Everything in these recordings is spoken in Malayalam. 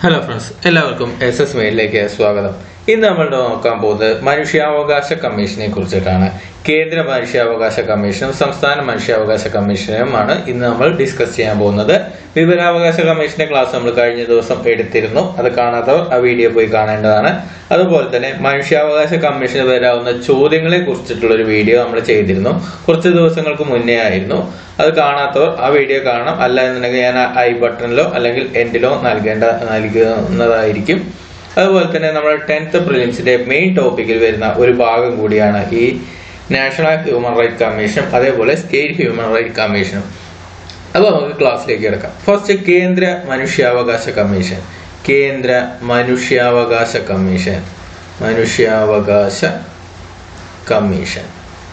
ഹലോ ഫ്രണ്ട്സ് എല്ലാവർക്കും എസ് എസ് മെയിലിലേക്ക് സ്വാഗതം ഇന്ന് നമ്മൾ നോക്കാൻ പോകുന്നത് മനുഷ്യാവകാശ കമ്മീഷനെ കുറിച്ചിട്ടാണ് കേന്ദ്ര മനുഷ്യാവകാശ കമ്മീഷനും സംസ്ഥാന മനുഷ്യാവകാശ കമ്മീഷനുമാണ് ഇന്ന് നമ്മൾ ഡിസ്കസ് ചെയ്യാൻ പോകുന്നത് വിവരാവകാശ കമ്മീഷന്റെ ക്ലാസ് നമ്മൾ കഴിഞ്ഞ ദിവസം എടുത്തിരുന്നു അത് കാണാത്തവർ ആ വീഡിയോ പോയി കാണേണ്ടതാണ് അതുപോലെ തന്നെ മനുഷ്യാവകാശ കമ്മീഷന് വരാവുന്ന ചോദ്യങ്ങളെ കുറിച്ചിട്ടുള്ള ഒരു വീഡിയോ നമ്മൾ ചെയ്തിരുന്നു കുറച്ച് ദിവസങ്ങൾക്ക് മുന്നേ ആയിരുന്നു അത് കാണാത്തവർ ആ വീഡിയോ കാണണം അല്ല എന്നുണ്ടെങ്കിൽ ഞാൻ ഐ ബട്ടണിലോ അല്ലെങ്കിൽ എൻഡിലോ നൽകേണ്ട നൽകുന്നതായിരിക്കും അതുപോലെ തന്നെ നമ്മുടെ ടെൻത്ത് പ്രിലിംസിന്റെ മെയിൻ ടോപ്പിക്കിൽ വരുന്ന ഒരു ഭാഗം കൂടിയാണ് ഈ നാഷണൽ ഹ്യൂമൻ റൈറ്റ് കമ്മീഷനും അതേപോലെ സ്റ്റേറ്റ് ഹ്യൂമൻ റൈറ്റ് കമ്മീഷനും അപ്പോൾ നമുക്ക് ക്ലാസ്സിലേക്ക് കിടക്കാം ഫസ്റ്റ് കേന്ദ്ര മനുഷ്യാവകാശ കമ്മീഷൻ കേന്ദ്ര മനുഷ്യാവകാശ കമ്മീഷൻ മനുഷ്യാവകാശ കമ്മീഷൻ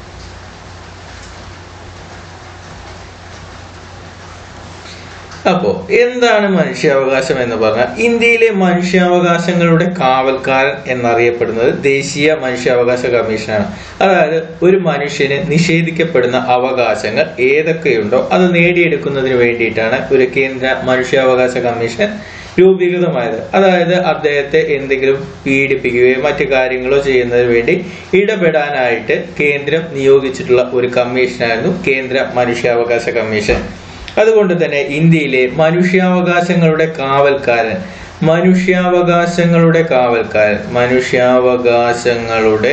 അപ്പോ എന്താണ് മനുഷ്യാവകാശം എന്ന് പറഞ്ഞാൽ ഇന്ത്യയിലെ മനുഷ്യാവകാശങ്ങളുടെ കാവൽക്കാരൻ എന്നറിയപ്പെടുന്നത് ദേശീയ മനുഷ്യാവകാശ കമ്മീഷനാണ് അതായത് ഒരു മനുഷ്യന് നിഷേധിക്കപ്പെടുന്ന അവകാശങ്ങൾ ഏതൊക്കെയുണ്ടോ അത് നേടിയെടുക്കുന്നതിന് വേണ്ടിയിട്ടാണ് ഒരു കേന്ദ്ര മനുഷ്യാവകാശ കമ്മീഷൻ രൂപീകൃതമായത് അതായത് അദ്ദേഹത്തെ എന്തെങ്കിലും പീഡിപ്പിക്കുകയോ മറ്റു കാര്യങ്ങളോ ചെയ്യുന്നതിന് വേണ്ടി ഇടപെടാനായിട്ട് കേന്ദ്രം നിയോഗിച്ചിട്ടുള്ള ഒരു കമ്മീഷനായിരുന്നു കേന്ദ്ര മനുഷ്യാവകാശ കമ്മീഷൻ അതുകൊണ്ട് തന്നെ ഇന്ത്യയിലെ മനുഷ്യാവകാശങ്ങളുടെ കാവൽക്കാരൻ മനുഷ്യാവകാശങ്ങളുടെ കാവൽക്കാരൻ മനുഷ്യാവകാശങ്ങളുടെ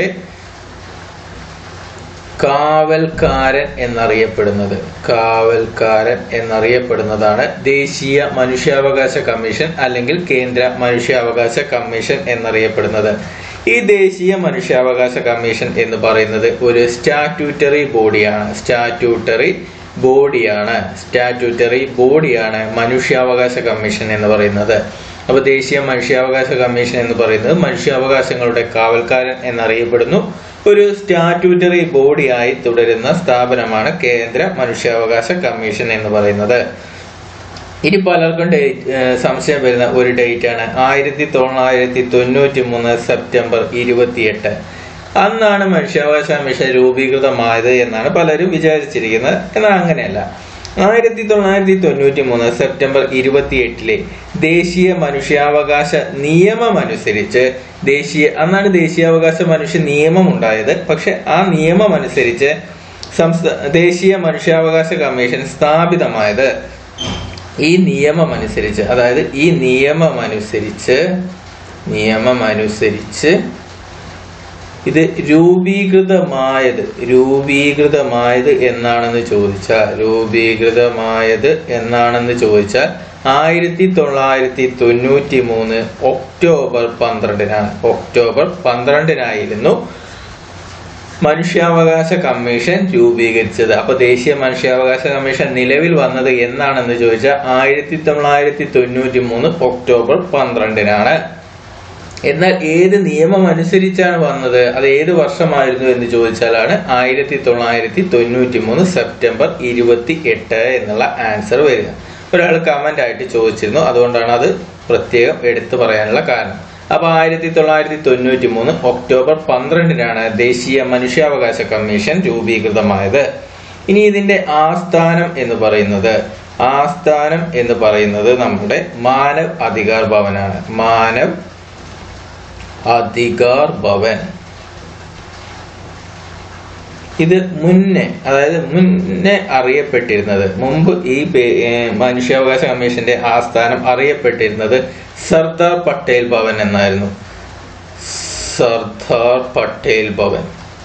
കാവൽക്കാരൻ എന്നറിയപ്പെടുന്നത് കാവൽക്കാരൻ എന്നറിയപ്പെടുന്നതാണ് ദേശീയ മനുഷ്യാവകാശ കമ്മീഷൻ അല്ലെങ്കിൽ കേന്ദ്ര മനുഷ്യാവകാശ കമ്മീഷൻ എന്നറിയപ്പെടുന്നത് ഈ ദേശീയ മനുഷ്യാവകാശ കമ്മീഷൻ എന്ന് പറയുന്നത് ഒരു സ്റ്റാറ്റ്യൂട്ടറി ബോഡിയാണ് സ്റ്റാറ്റ്യൂട്ടറി ബോഡിയാണ് സ്റ്റാറ്റ്യൂട്ടറി ബോഡിയാണ് മനുഷ്യാവകാശ കമ്മീഷൻ എന്ന് പറയുന്നത് അപ്പൊ ദേശീയ മനുഷ്യാവകാശ കമ്മീഷൻ എന്ന് പറയുന്നത് മനുഷ്യാവകാശങ്ങളുടെ കാവൽക്കാരൻ എന്നറിയപ്പെടുന്നു ഒരു സ്റ്റാറ്റ്യൂട്ടറി ബോഡിയായി തുടരുന്ന സ്ഥാപനമാണ് കേന്ദ്ര മനുഷ്യാവകാശ കമ്മീഷൻ എന്ന് പറയുന്നത് ഇനി പലർക്കും ഡേറ്റ് സംശയം വരുന്ന ഒരു ഡേറ്റ് ആണ് ആയിരത്തി തൊള്ളായിരത്തി തൊണ്ണൂറ്റി മൂന്ന് സെപ്റ്റംബർ ഇരുപത്തിയെട്ട് അന്നാണ് മനുഷ്യാവകാശ കമ്മീഷൻ രൂപീകൃതമായത് എന്നാണ് പലരും വിചാരിച്ചിരിക്കുന്നത് എന്നാൽ അങ്ങനെയല്ല ആയിരത്തി തൊള്ളായിരത്തി തൊണ്ണൂറ്റി മൂന്ന് സെപ്റ്റംബർ ഇരുപത്തി എട്ടിലെ ദേശീയ മനുഷ്യാവകാശ നിയമം അനുസരിച്ച് ദേശീയ അന്നാണ് ദേശീയാവകാശ മനുഷ്യ നിയമം ഉണ്ടായത് പക്ഷെ ആ നിയമം അനുസരിച്ച് സംസ്ഥാന ദേശീയ മനുഷ്യാവകാശ കമ്മീഷൻ സ്ഥാപിതമായത് ഈ നിയമം അനുസരിച്ച് അതായത് ഈ നിയമം അനുസരിച്ച് നിയമം അനുസരിച്ച് ഇത് രൂപീകൃതമായത് രൂപീകൃതമായത് എന്നാണെന്ന് ചോദിച്ചാൽ രൂപീകൃതമായത് എന്നാണെന്ന് ചോദിച്ചാൽ ആയിരത്തി തൊള്ളായിരത്തി തൊണ്ണൂറ്റി മൂന്ന് ഒക്ടോബർ പന്ത്രണ്ടിനാണ് ഒക്ടോബർ പന്ത്രണ്ടിനായിരുന്നു മനുഷ്യാവകാശ കമ്മീഷൻ രൂപീകരിച്ചത് അപ്പൊ ദേശീയ മനുഷ്യാവകാശ കമ്മീഷൻ നിലവിൽ വന്നത് എന്നാണെന്ന് ചോദിച്ചാൽ ആയിരത്തി തൊള്ളായിരത്തി തൊണ്ണൂറ്റി മൂന്ന് ഒക്ടോബർ പന്ത്രണ്ടിനാണ് എന്നാൽ ഏത് നിയമം അനുസരിച്ചാണ് വന്നത് അത് ഏത് വർഷമായിരുന്നു എന്ന് ചോദിച്ചാലാണ് ആയിരത്തി തൊള്ളായിരത്തി തൊണ്ണൂറ്റി മൂന്ന് സെപ്റ്റംബർ ഇരുപത്തി എട്ട് എന്നുള്ള ആൻസർ വരിക ഒരാൾ കമന്റ് ആയിട്ട് ചോദിച്ചിരുന്നു അതുകൊണ്ടാണ് അത് പ്രത്യേകം എടുത്തു പറയാനുള്ള കാരണം അപ്പൊ ആയിരത്തി തൊള്ളായിരത്തി തൊണ്ണൂറ്റി മൂന്ന് ഒക്ടോബർ പന്ത്രണ്ടിനാണ് ദേശീയ മനുഷ്യാവകാശ കമ്മീഷൻ രൂപീകൃതമായത് ഇനി ഇതിന്റെ ആസ്ഥാനം എന്ന് പറയുന്നത് ആസ്ഥാനം എന്ന് പറയുന്നത് നമ്മുടെ മാനവ് അധികാർ ഭവനാണ് മാനവ് അധികാർ ഭവൻ ഇത് മുന്നേ അതായത് മുന്നേ അറിയപ്പെട്ടിരുന്നത് മുമ്പ് ഈ മനുഷ്യാവകാശ കമ്മീഷന്റെ ആസ്ഥാനം അറിയപ്പെട്ടിരുന്നത് സർദാർ പട്ടേൽ ഭവൻ എന്നായിരുന്നു സർദാർ പട്ടേൽ ഭവൻ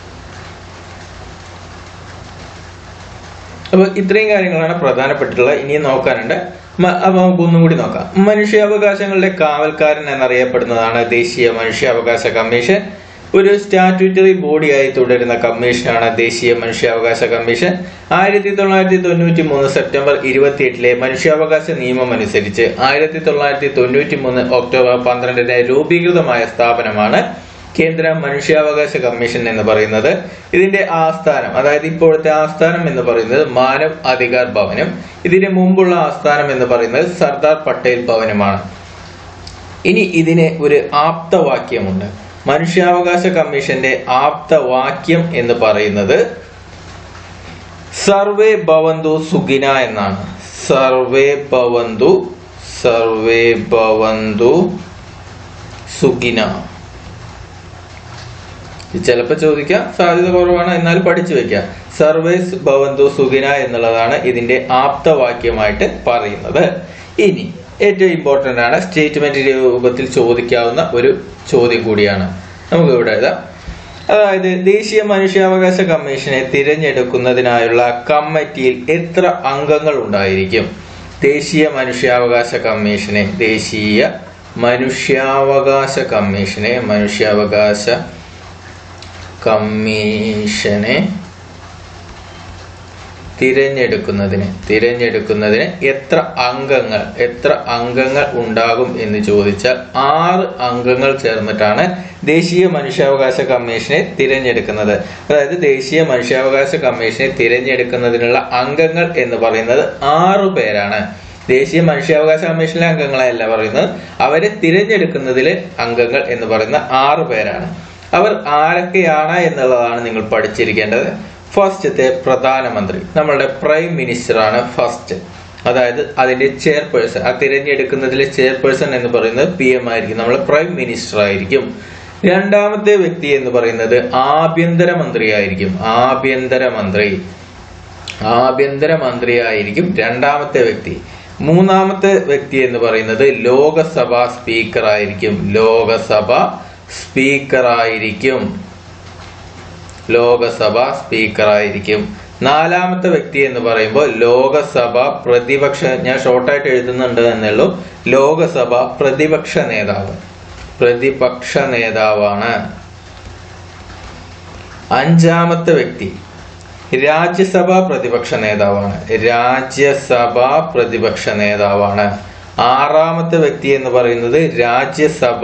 അപ്പൊ ഇത്രയും കാര്യങ്ങളാണ് പ്രധാനപ്പെട്ടിട്ടുള്ളത് ഇനി നോക്കാനുണ്ട് അപ്പൊ നമുക്ക് ഒന്നും കൂടി നോക്കാം മനുഷ്യാവകാശങ്ങളുടെ കാവൽക്കാരൻ എന്നറിയപ്പെടുന്നതാണ് ദേശീയ മനുഷ്യാവകാശ കമ്മീഷൻ ഒരു സ്റ്റാറ്റ്യൂട്ടറി ബോഡിയായി തുടരുന്ന കമ്മീഷനാണ് ദേശീയ മനുഷ്യാവകാശ കമ്മീഷൻ ആയിരത്തി തൊള്ളായിരത്തി തൊണ്ണൂറ്റി മൂന്ന് സെപ്റ്റംബർ ഇരുപത്തിയെട്ടിലെ മനുഷ്യാവകാശ നിയമം അനുസരിച്ച് ആയിരത്തി തൊള്ളായിരത്തി തൊണ്ണൂറ്റി മൂന്ന് ഒക്ടോബർ പന്ത്രണ്ടിന് രൂപീകൃതമായ സ്ഥാപനമാണ് കേന്ദ്ര മനുഷ്യാവകാശ കമ്മീഷൻ എന്ന് പറയുന്നത് ഇതിന്റെ ആസ്ഥാനം അതായത് ഇപ്പോഴത്തെ ആസ്ഥാനം എന്ന് പറയുന്നത് മാനവ് അധികാർ ഭവനും ഇതിന് മുമ്പുള്ള ആസ്ഥാനം എന്ന് പറയുന്നത് സർദാർ പട്ടേൽ ഭവനുമാണ് ഇനി ഇതിന് ഒരു ആപ്തവാക്യമുണ്ട് മനുഷ്യാവകാശ കമ്മീഷന്റെ ആപ്തവാക്യം എന്ന് പറയുന്നത് സർവേ ഭവന്തു സുഖിന എന്നാണ് സർവേ ഭവന്തു സർവേ ഭവന്തു സുഖിന ചിലപ്പോൾ ചോദിക്കാം സാധ്യത കുറവാണ് എന്നാലും പഠിച്ചു വെക്കാം സർവേസ് ഭവന്തു സുഖിന എന്നുള്ളതാണ് ഇതിന്റെ ആപ്തവാക്യമായിട്ട് പറയുന്നത് ഇനി ഏറ്റവും ഇമ്പോർട്ടന്റ് ആണ് സ്റ്റേറ്റ്മെന്റ് രൂപത്തിൽ ചോദിക്കാവുന്ന ഒരു ചോദ്യം കൂടിയാണ് നമുക്ക് ഇവിടെ എഴുതാം അതായത് ദേശീയ മനുഷ്യാവകാശ കമ്മീഷനെ തിരഞ്ഞെടുക്കുന്നതിനായുള്ള കമ്മിറ്റിയിൽ എത്ര അംഗങ്ങൾ ഉണ്ടായിരിക്കും ദേശീയ മനുഷ്യാവകാശ കമ്മീഷനെ ദേശീയ മനുഷ്യാവകാശ കമ്മീഷനെ മനുഷ്യാവകാശ കമ്മീഷനെ തിരഞ്ഞെടുക്കുന്നതിന് തിരഞ്ഞെടുക്കുന്നതിന് എത്ര അംഗങ്ങൾ എത്ര അംഗങ്ങൾ ഉണ്ടാകും എന്ന് ചോദിച്ചാൽ ആറ് അംഗങ്ങൾ ചേർന്നിട്ടാണ് ദേശീയ മനുഷ്യാവകാശ കമ്മീഷനെ തിരഞ്ഞെടുക്കുന്നത് അതായത് ദേശീയ മനുഷ്യാവകാശ കമ്മീഷനെ തിരഞ്ഞെടുക്കുന്നതിനുള്ള അംഗങ്ങൾ എന്ന് പറയുന്നത് ആറു പേരാണ് ദേശീയ മനുഷ്യാവകാശ കമ്മീഷനിലെ അംഗങ്ങളെയല്ല പറയുന്നത് അവരെ തിരഞ്ഞെടുക്കുന്നതിലെ അംഗങ്ങൾ എന്ന് പറയുന്ന ആറു പേരാണ് അവർ ആരൊക്കെയാണ് എന്നുള്ളതാണ് നിങ്ങൾ പഠിച്ചിരിക്കേണ്ടത് ഫസ്റ്റത്തെ പ്രധാനമന്ത്രി നമ്മളുടെ പ്രൈം മിനിസ്റ്റർ ആണ് ഫസ്റ്റ് അതായത് അതിന്റെ ചെയർപേഴ്സൺ ആ തിരഞ്ഞെടുക്കുന്നതിലെ ചെയർപേഴ്സൺ എന്ന് പറയുന്നത് പി എം ആയിരിക്കും നമ്മളെ പ്രൈം മിനിസ്റ്റർ ആയിരിക്കും രണ്ടാമത്തെ വ്യക്തി എന്ന് പറയുന്നത് ആഭ്യന്തരമന്ത്രി ആയിരിക്കും ആഭ്യന്തരമന്ത്രി ആഭ്യന്തരമന്ത്രി ആയിരിക്കും രണ്ടാമത്തെ വ്യക്തി മൂന്നാമത്തെ വ്യക്തി എന്ന് പറയുന്നത് ലോകസഭ സ്പീക്കർ ആയിരിക്കും ലോകസഭ സ്പീക്കർ ആയിരിക്കും ലോകസഭ സ്പീക്കർ ആയിരിക്കും നാലാമത്തെ വ്യക്തി എന്ന് പറയുമ്പോൾ ലോകസഭ പ്രതിപക്ഷ ഞാൻ ഷോർട്ടായിട്ട് എഴുതുന്നുണ്ട് എന്നുള്ളൂ ലോകസഭ പ്രതിപക്ഷ നേതാവ് പ്രതിപക്ഷ നേതാവാണ് അഞ്ചാമത്തെ വ്യക്തി രാജ്യസഭാ പ്രതിപക്ഷ നേതാവാണ് രാജ്യസഭാ പ്രതിപക്ഷ നേതാവാണ് ആറാമത്തെ വ്യക്തി എന്ന് പറയുന്നത് രാജ്യസഭ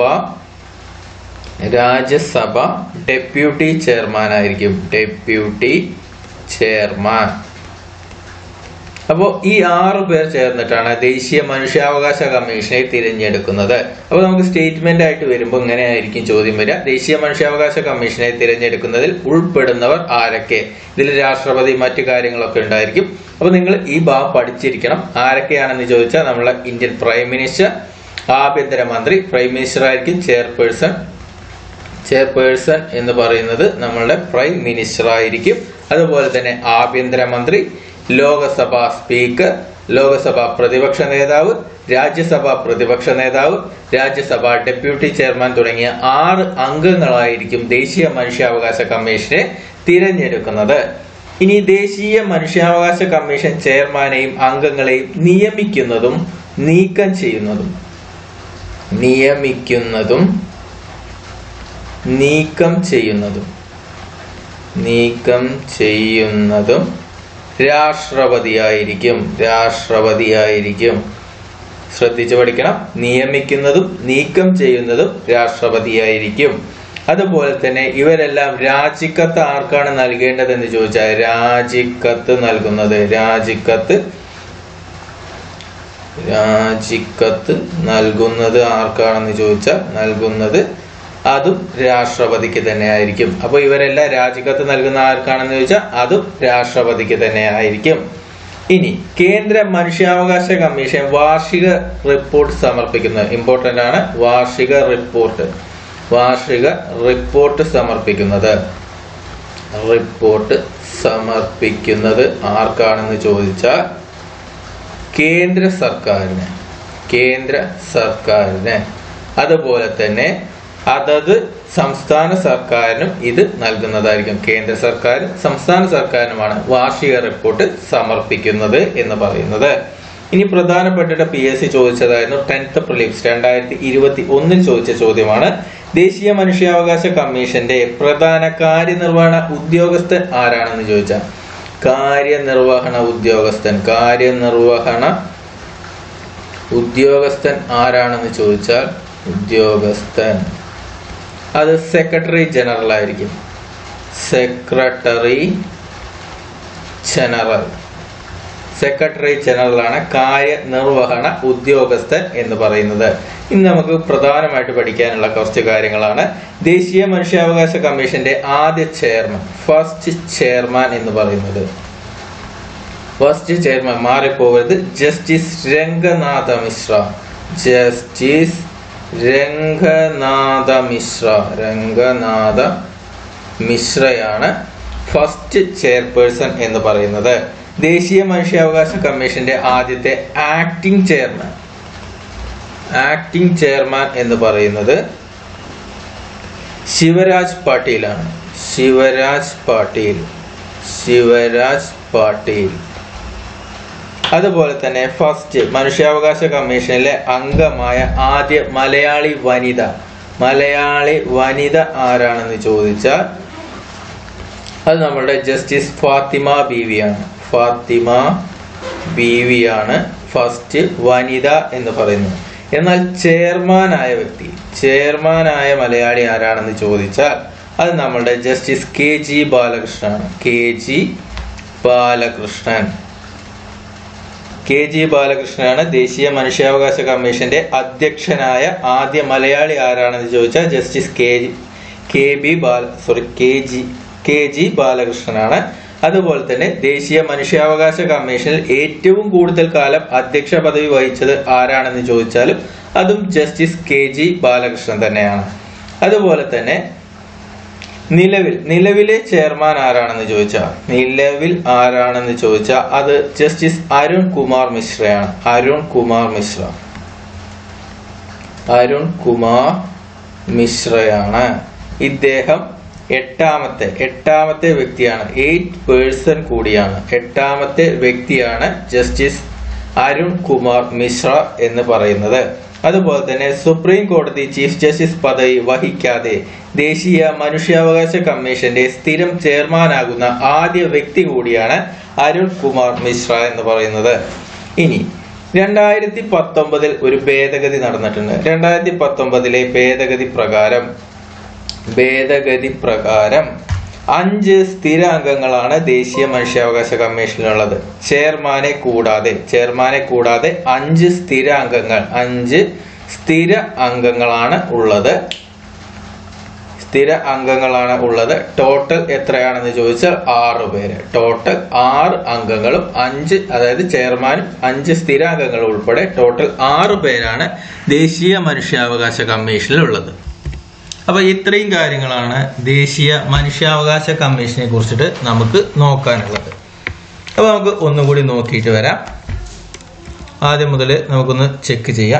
രാജ്യസഭ ഡെപ്യൂട്ടി ചെയർമാൻ ആയിരിക്കും ഡെപ്യൂട്ടി ചെയർമാൻ അപ്പോൾ ഈ ആറു പേർ ചേർന്നിട്ടാണ് ദേശീയ മനുഷ്യാവകാശ കമ്മീഷനെ തിരഞ്ഞെടുക്കുന്നത് അപ്പോൾ നമുക്ക് സ്റ്റേറ്റ്മെന്റ് ആയിട്ട് വരുമ്പോൾ ഇങ്ങനെ ആയിരിക്കും ചോദ്യം വരിക ദേശീയ മനുഷ്യാവകാശ കമ്മീഷനെ തിരഞ്ഞെടുക്കുന്നതിൽ ഉൾപ്പെടുന്നവർ ആരൊക്കെ ഇതിൽ രാഷ്ട്രപതി മറ്റു കാര്യങ്ങളൊക്കെ ഉണ്ടായിരിക്കും അപ്പോൾ നിങ്ങൾ ഈ ഭാഗം പഠിച്ചിരിക്കണം ആരൊക്കെയാണെന്ന് ചോദിച്ചാൽ നമ്മളെ ഇന്ത്യൻ പ്രൈം മിനിസ്റ്റർ ആഭ്യന്തരമന്ത്രി പ്രൈം മിനിസ്റ്റർ ആയിരിക്കും ചെയർപേഴ്സൺ ചെയർപേഴ്സൺ എന്ന് പറയുന്നത് നമ്മളുടെ പ്രൈം മിനിസ്റ്റർ ആയിരിക്കും അതുപോലെ തന്നെ ആഭ്യന്തരമന്ത്രി ലോകസഭാ സ്പീക്കർ ലോകസഭാ പ്രതിപക്ഷ നേതാവ് രാജ്യസഭാ പ്രതിപക്ഷ നേതാവ് രാജ്യസഭാ ഡെപ്യൂട്ടി ചെയർമാൻ തുടങ്ങിയ ആറ് അംഗങ്ങളായിരിക്കും ദേശീയ മനുഷ്യാവകാശ കമ്മീഷനെ തിരഞ്ഞെടുക്കുന്നത് ഇനി ദേശീയ മനുഷ്യാവകാശ കമ്മീഷൻ ചെയർമാനെയും അംഗങ്ങളെയും നിയമിക്കുന്നതും നീക്കം ചെയ്യുന്നതും നിയമിക്കുന്നതും നീക്കം ചെയ്യുന്നതും നീക്കം ചെയ്യുന്നതും രാഷ്ട്രപതിയായിരിക്കും രാഷ്ട്രപതിയായിരിക്കും ശ്രദ്ധിച്ചു പഠിക്കണം നിയമിക്കുന്നതും നീക്കം ചെയ്യുന്നതും രാഷ്ട്രപതിയായിരിക്കും അതുപോലെ തന്നെ ഇവരെല്ലാം രാജിക്കത്ത് ആർക്കാണ് നൽകേണ്ടതെന്ന് ചോദിച്ചാൽ രാജിക്കത്ത് നൽകുന്നത് രാജിക്കത്ത് രാജിക്കത്ത് നൽകുന്നത് ആർക്കാണെന്ന് ചോദിച്ചാൽ നൽകുന്നത് അതും രാഷ്ട്രപതിക്ക് തന്നെ ആയിരിക്കും അപ്പൊ ഇവരെല്ലാം രാജിക്കത്ത് നൽകുന്ന ആർക്കാണെന്ന് ചോദിച്ചാൽ അതും രാഷ്ട്രപതിക്ക് തന്നെ ആയിരിക്കും ഇനി കേന്ദ്ര മനുഷ്യാവകാശ കമ്മീഷൻ വാർഷിക റിപ്പോർട്ട് സമർപ്പിക്കുന്നത് ഇമ്പോർട്ടന്റ് ആണ് വാർഷിക റിപ്പോർട്ട് വാർഷിക റിപ്പോർട്ട് സമർപ്പിക്കുന്നത് റിപ്പോർട്ട് സമർപ്പിക്കുന്നത് ആർക്കാണെന്ന് ചോദിച്ചാൽ കേന്ദ്ര സർക്കാരിന് കേന്ദ്ര സർക്കാരിന് അതുപോലെ തന്നെ അതത് സംസ്ഥാന സർക്കാരിനും ഇത് നൽകുന്നതായിരിക്കും കേന്ദ്ര സർക്കാരും സംസ്ഥാന സർക്കാരിനുമാണ് വാർഷിക റിപ്പോർട്ട് സമർപ്പിക്കുന്നത് എന്ന് പറയുന്നത് ഇനി പ്രധാനപ്പെട്ട പി എസ് സി ചോദിച്ചതായിരുന്നു ടെൻത്ത് പ്രിലിംസ് രണ്ടായിരത്തി ഇരുപത്തി ഒന്നിൽ ചോദിച്ച ചോദ്യമാണ് ദേശീയ മനുഷ്യാവകാശ കമ്മീഷന്റെ പ്രധാന കാര്യനിർവഹണ ഉദ്യോഗസ്ഥൻ ആരാണെന്ന് ചോദിച്ചാൽ കാര്യനിർവഹണ ഉദ്യോഗസ്ഥൻ കാര്യനിർവഹണ ഉദ്യോഗസ്ഥൻ ആരാണെന്ന് ചോദിച്ചാൽ ഉദ്യോഗസ്ഥൻ അത് സെക്രട്ടറി ജനറൽ ആയിരിക്കും സെക്രട്ടറി ജനറൽ സെക്രട്ടറി ജനറലാണ് കാര്യനിർവഹണ ഉദ്യോഗസ്ഥൻ എന്ന് പറയുന്നത് ഇന്ന് നമുക്ക് പ്രധാനമായിട്ട് പഠിക്കാനുള്ള കുറച്ച് കാര്യങ്ങളാണ് ദേശീയ മനുഷ്യാവകാശ കമ്മീഷന്റെ ആദ്യ ചെയർമാൻ ഫസ്റ്റ് ചെയർമാൻ എന്ന് പറയുന്നത് ഫസ്റ്റ് ചെയർമാൻ മാറിപ്പോകരുത് ജസ്റ്റിസ് രംഗനാഥ മിശ്ര ജസ്റ്റിസ് രംഗനാഥ മിശ്ര രംഗനാഥ മിശ്രയാണ് ഫസ്റ്റ് ചെയർപേഴ്സൺ എന്ന് പറയുന്നത് ദേശീയ മനുഷ്യാവകാശ കമ്മീഷന്റെ ആദ്യത്തെ ആക്ടിംഗ് ചെയർമാൻ ആക്ടിംഗ് ചെയർമാൻ എന്ന് പറയുന്നത് ശിവരാജ് പാട്ടീലാണ് ശിവരാജ് പാട്ടീൽ ശിവരാജ് പാട്ടീൽ അതുപോലെ തന്നെ ഫസ്റ്റ് മനുഷ്യാവകാശ കമ്മീഷനിലെ അംഗമായ ആദ്യ മലയാളി വനിത മലയാളി വനിത ആരാണെന്ന് ചോദിച്ചാൽ അത് നമ്മളുടെ ജസ്റ്റിസ് ഫാത്തിമ ബീവിയാണ് ഫാത്തിമ ബീവിയാണ് ഫസ്റ്റ് വനിത എന്ന് പറയുന്നത് എന്നാൽ ചെയർമാനായ വ്യക്തി ചെയർമാനായ മലയാളി ആരാണെന്ന് ചോദിച്ചാൽ അത് നമ്മളുടെ ജസ്റ്റിസ് കെ ജി ബാലകൃഷ്ണനാണ് K G Balakrishnan K G ബാലകൃഷ്ണനാണ് ദേശീയ മനുഷ്യാവകാശ കമ്മീഷന്റെ അധ്യക്ഷനായ ആദ്യ മലയാളി ആരാണെന്ന് ചോദിച്ചാൽ justice K G K B Bala sorry K G K G ബാലകൃഷ്ണനാണ് അതുപോലെ തന്നെ ദേശീയ മനുഷ്യാവകാശ കമ്മീഷനിൽ ഏറ്റവും കൂടുതൽ കാലം അധ്യക്ഷ പദവി വഹിച്ചത് ആരാണെന്ന് ചോദിച്ചാലും അതും ജസ്റ്റിസ് കെ ജി ബാലകൃഷ്ണൻ തന്നെയാണ് അതുപോലെ തന്നെ നിലവിൽ നിലവിലെ ചെയർമാൻ ആരാണെന്ന് ചോദിച്ചാൽ നിലവിൽ ആരാണെന്ന് ചോദിച്ചാൽ അത് ജസ്റ്റിസ് അരുൺ കുമാർ മിശ്രയാണ് അരുൺ കുമാർ മിശ്ര അരുൺ കുമാർ മിശ്രയാണ് ഇദ്ദേഹം എട്ടാമത്തെ എട്ടാമത്തെ വ്യക്തിയാണ് എയ്റ്റ് പേഴ്സൺ കൂടിയാണ് എട്ടാമത്തെ വ്യക്തിയാണ് ജസ്റ്റിസ് അരുൺ കുമാർ മിശ്ര എന്ന് പറയുന്നത് അതുപോലെ തന്നെ സുപ്രീം കോടതി ചീഫ് ജസ്റ്റിസ് പദവി വഹിക്കാതെ ദേശീയ മനുഷ്യാവകാശ കമ്മീഷന്റെ സ്ഥിരം ചെയർമാനാകുന്ന ആദ്യ വ്യക്തി കൂടിയാണ് അരുൺ കുമാർ മിശ്ര എന്ന് പറയുന്നത് ഇനി രണ്ടായിരത്തി പത്തൊമ്പതിൽ ഒരു ഭേദഗതി നടന്നിട്ടുണ്ട് രണ്ടായിരത്തി പത്തൊമ്പതിലെ ഭേദഗതി പ്രകാരം ഭേദഗതി പ്രകാരം അഞ്ച് സ്ഥിര അംഗങ്ങളാണ് ദേശീയ മനുഷ്യാവകാശ കമ്മീഷനിലുള്ളത് ചെയർമാനെ കൂടാതെ ചെയർമാനെ കൂടാതെ അഞ്ച് സ്ഥിര അംഗങ്ങൾ അഞ്ച് സ്ഥിര അംഗങ്ങളാണ് ഉള്ളത് സ്ഥിര അംഗങ്ങളാണ് ഉള്ളത് ടോട്ടൽ എത്രയാണെന്ന് ചോദിച്ചാൽ ആറ് പേര് ടോട്ടൽ ആറ് അംഗങ്ങളും അഞ്ച് അതായത് ചെയർമാനും അഞ്ച് സ്ഥിരാംഗങ്ങളും ഉൾപ്പെടെ ടോട്ടൽ ആറ് പേരാണ് ദേശീയ മനുഷ്യാവകാശ കമ്മീഷനിൽ ഉള്ളത് അപ്പൊ ഇത്രയും കാര്യങ്ങളാണ് ദേശീയ മനുഷ്യാവകാശ കമ്മീഷനെ കുറിച്ചിട്ട് നമുക്ക് നോക്കാനുള്ളത് അപ്പൊ നമുക്ക് ഒന്നുകൂടി നോക്കിയിട്ട് വരാം ആദ്യം മുതൽ നമുക്കൊന്ന് ചെക്ക് ചെയ്യാം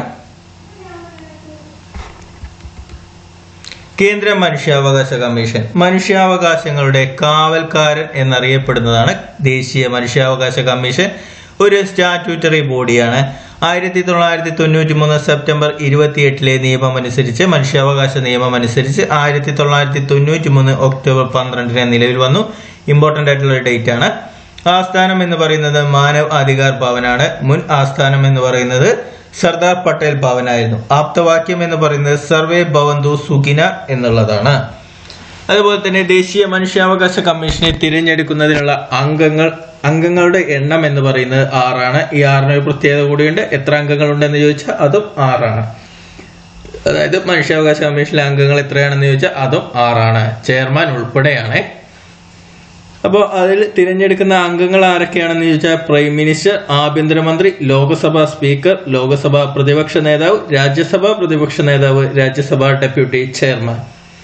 കേന്ദ്ര മനുഷ്യാവകാശ കമ്മീഷൻ മനുഷ്യാവകാശങ്ങളുടെ കാവൽക്കാരൻ എന്നറിയപ്പെടുന്നതാണ് ദേശീയ മനുഷ്യാവകാശ കമ്മീഷൻ ഒരു സ്റ്റാറ്റ്യൂട്ടറി ബോഡിയാണ് ആയിരത്തി തൊള്ളായിരത്തി തൊണ്ണൂറ്റി മൂന്ന് സെപ്റ്റംബർ ഇരുപത്തിയെട്ടിലെ നിയമം അനുസരിച്ച് മനുഷ്യാവകാശ നിയമം അനുസരിച്ച് ആയിരത്തി തൊള്ളായിരത്തി തൊണ്ണൂറ്റി മൂന്ന് ഒക്ടോബർ പന്ത്രണ്ടിന് നിലവിൽ വന്നു ഇമ്പോർട്ടൻ്റ് ആയിട്ടുള്ള ഒരു ഡേറ്റ് ആണ് ആസ്ഥാനം എന്ന് പറയുന്നത് മാനവ് അധികാർ ഭവനാണ് മുൻ ആസ്ഥാനം എന്ന് പറയുന്നത് സർദാർ പട്ടേൽ ഭവനായിരുന്നു ആപ്തവാക്യം എന്ന് പറയുന്നത് സർവേ ഭവന്തു സുഖിന എന്നുള്ളതാണ് അതുപോലെ തന്നെ ദേശീയ മനുഷ്യാവകാശ കമ്മീഷനെ തിരഞ്ഞെടുക്കുന്നതിനുള്ള അംഗങ്ങൾ അംഗങ്ങളുടെ എണ്ണം എന്ന് പറയുന്നത് ആറാണ് ഈ ആറിന് ഒരു പ്രത്യേകത കൂടിയുണ്ട് എത്ര അംഗങ്ങൾ ഉണ്ടെന്ന് ചോദിച്ചാൽ അതും ആറാണ് അതായത് മനുഷ്യാവകാശ കമ്മീഷനിലെ അംഗങ്ങൾ എത്രയാണെന്ന് ചോദിച്ചാൽ അതും ആറാണ് ചെയർമാൻ ഉൾപ്പെടെയാണ് അപ്പോൾ അതിൽ തിരഞ്ഞെടുക്കുന്ന അംഗങ്ങൾ ആരൊക്കെയാണെന്ന് ചോദിച്ചാൽ പ്രൈം മിനിസ്റ്റർ ആഭ്യന്തരമന്ത്രി ലോക്സഭാ സ്പീക്കർ ലോക്സഭാ പ്രതിപക്ഷ നേതാവ് രാജ്യസഭാ പ്രതിപക്ഷ നേതാവ് രാജ്യസഭാ ഡെപ്യൂട്ടി ചെയർമാൻ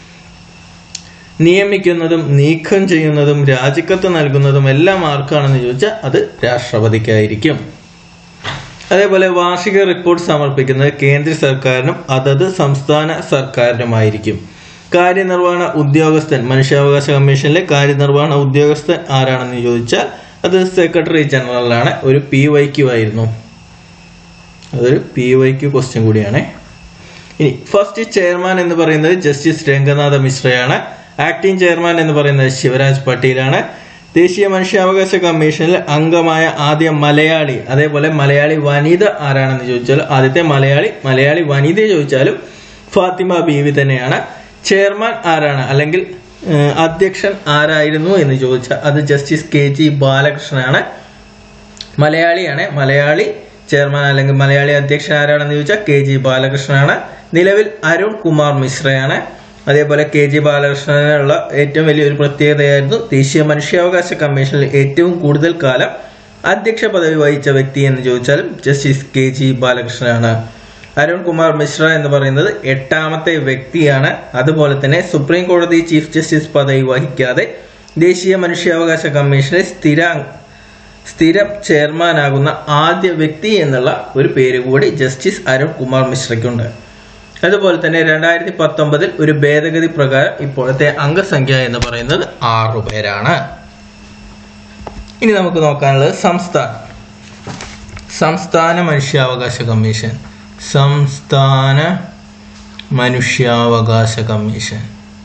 നിയമിക്കുന്നതും നീക്കം ചെയ്യുന്നതും രാജിക്കത്ത് നൽകുന്നതും എല്ലാം ആർക്കാണെന്ന് ചോദിച്ചാൽ അത് രാഷ്ട്രപതിക്കായിരിക്കും അതേപോലെ വാർഷിക റിപ്പോർട്ട് സമർപ്പിക്കുന്നത് കേന്ദ്ര സർക്കാരിനും അതത് സംസ്ഥാന സർക്കാരിനുമായിരിക്കും കാര്യനിർവഹണ ഉദ്യോഗസ്ഥൻ മനുഷ്യാവകാശ കമ്മീഷനിലെ കാര്യനിർവഹണ ഉദ്യോഗസ്ഥൻ ആരാണെന്ന് ചോദിച്ചാൽ അത് സെക്രട്ടറി ജനറലാണ് ഒരു പി വൈ ക്യു ആയിരുന്നു അതൊരു പി വൈ ക്യു ക്വസ്റ്റ്യൻ കൂടിയാണ് ഇനി ഫസ്റ്റ് ചെയർമാൻ എന്ന് പറയുന്നത് ജസ്റ്റിസ് രംഗനാഥ മിശ്രയാണ് ആക്ടിംഗ് ചെയർമാൻ എന്ന് പറയുന്നത് ശിവരാജ് പട്ടീലാണ് ദേശീയ മനുഷ്യാവകാശ കമ്മീഷനിൽ അംഗമായ ആദ്യ മലയാളി അതേപോലെ മലയാളി വനിത ആരാണെന്ന് ചോദിച്ചാൽ ആദ്യത്തെ മലയാളി മലയാളി വനിത ചോദിച്ചാലും ഫാത്തിമ ബീവി തന്നെയാണ് ചെയർമാൻ ആരാണ് അല്ലെങ്കിൽ ഏഹ്, അധ്യക്ഷൻ ആരായിരുന്നു എന്ന് ചോദിച്ചാൽ അത് ജസ്റ്റിസ് കെ ജി ബാലകൃഷ്ണനാണ് മലയാളിയാണ് മലയാളി ചെയർമാൻ അല്ലെങ്കിൽ മലയാളി അധ്യക്ഷൻ ആരാണെന്ന് ചോദിച്ചാൽ കെ ജി ബാലകൃഷ്ണനാണ് നിലവിൽ അരുൺ കുമാർ മിശ്രയാണ് അതേപോലെ കെ ജി ബാലകൃഷ്ണനുള്ള ഏറ്റവും വലിയൊരു പ്രത്യേകതയായിരുന്നു ദേശീയ മനുഷ്യാവകാശ കമ്മീഷനിൽ ഏറ്റവും കൂടുതൽ കാലം അധ്യക്ഷ പദവി വഹിച്ച വ്യക്തി എന്ന് ചോദിച്ചാലും ജസ്റ്റിസ് കെ ജി ബാലകൃഷ്ണനാണ് അരുൺ കുമാർ മിശ്ര എന്ന് പറയുന്നത് എട്ടാമത്തെ വ്യക്തിയാണ് അതുപോലെ തന്നെ സുപ്രീം കോടതി ചീഫ് ജസ്റ്റിസ് പദവി വഹിക്കാതെ ദേശീയ മനുഷ്യാവകാശ കമ്മീഷന്റെ സ്ഥിര സ്ഥിരം ചെയർമാനാകുന്ന ആദ്യ വ്യക്തി എന്നുള്ള ഒരു പേര് കൂടി ജസ്റ്റിസ് അരുൺ കുമാർ മിശ്രയ്ക്കുണ്ട് അതുപോലെ തന്നെ രണ്ടായിരത്തി പത്തൊമ്പതിൽ ഒരു ഭേദഗതി പ്രകാരം ഇപ്പോഴത്തെ അംഗസംഖ്യ എന്ന് പറയുന്നത് ആറു പേരാണ് ഇനി നമുക്ക് നോക്കാനുള്ളത് സംസ്ഥാനം സംസ്ഥാന മനുഷ്യാവകാശ കമ്മീഷൻ സംസ്ഥാന മനുഷ്യാവകാശ കമ്മീഷൻ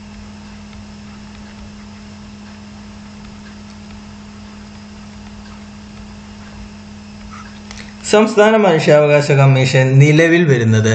സംസ്ഥാന മനുഷ്യാവകാശ കമ്മീഷൻ നിലവിൽ വരുന്നത്